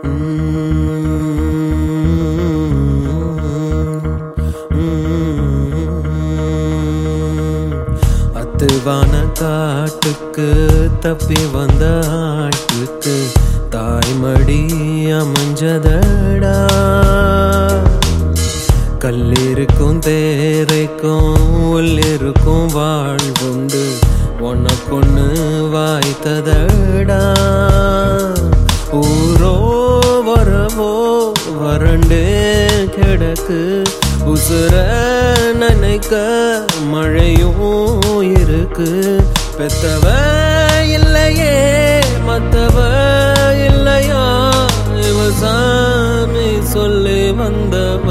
அத்துவான காட்டுக்கு தப்பி வந்த ஆட்டுக்கு தாய்மடி அமைஞ்சதடா கல்லிருக்கும் தேரைக்கும் உள்ளிருக்கும் வாழ்வுண்டு உனக்கொன்னு வாய்த்ததடா ஊரோ வரவோ வறண்டு கிடக்கு உசுர நினைக்க மழையும் இருக்கு பெத்தவ இல்லையே மத்தவ இல்லையா இவ சாமி சொல்லி வந்தவ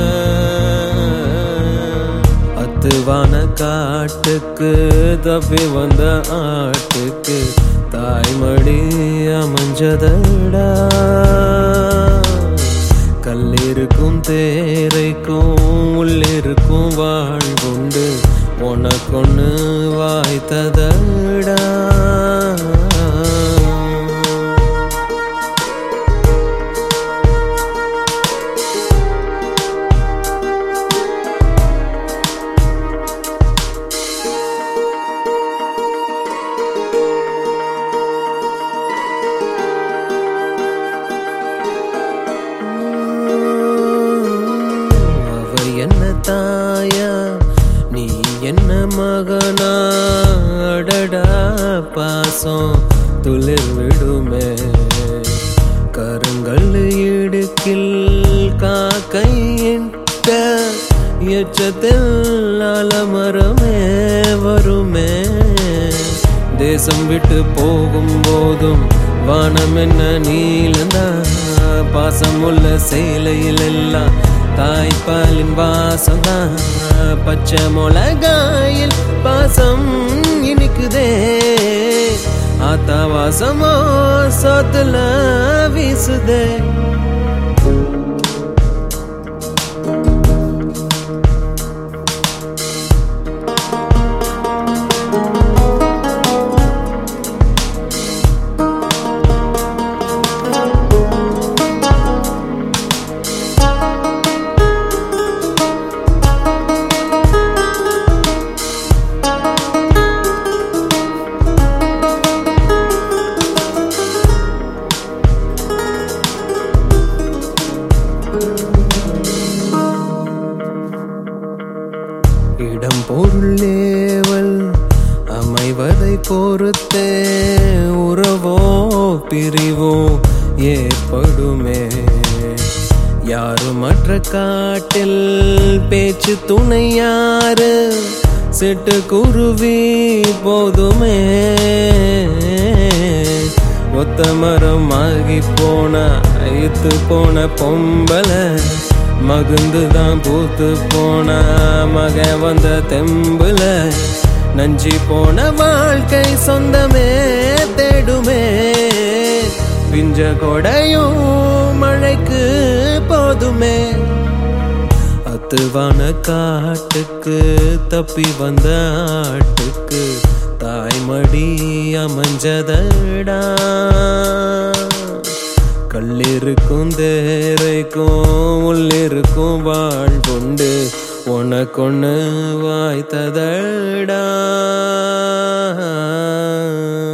அத்துவான காட்டுக்கு தப்பி வந்த ஆட்டுக்கு தாய்மடி அமைஞ்சதடா கல்லிருக்கும் தேரைக்கும் உள்ளிருக்கும் வாழ்வுண்டு உனக்கொன்னு வாய்த்ததடா அவ என்ன தாயா நீ என்ன மகனா அடடா பாசம் துளிர் விடுமே கருங்கல் இடுக்கில் காக்கையிட்ட எச்சத்தில் அலமரமே வருமே தேசம் விட்டு போகும் போதும் வானம் என்ன நீலந்தா பாசம் உள்ள சேலையில் எல்லாம் தாய்ப்பாலின் வாசம் தான் பச்சை மிளகாயில் பாசம் இனிக்குதே ஆத்தா வாசமோ சோத்துல வீசுதே இடம் பொருளேவல் அமைவதை பொறுத்தே உறவோ பிரிவோ ஏற்படுமே யாருமற்ற காட்டில் பேச்சு துணை யாரு சிட்டு குருவி போதுமே ஒத்த மரம் ஆகி போன ஐத்து போன பொம்பளை மகுந்து தான் பூத்து போன மக வந்த தெம்புல நஞ்சி போன வாழ்க்கை சொந்தமே தேடுமே பிஞ்ச கொடையும் மழைக்கு போதுமே அத்துவான காட்டுக்கு தப்பி வந்த ஆட்டுக்கு தாய்மடி அமைஞ்சதடா கல்லிருக்கும் தேரைக்கும் உள்ளிருக்கும் வாழ்வுண்டு உனக்கொன்னு வாய்த்ததடா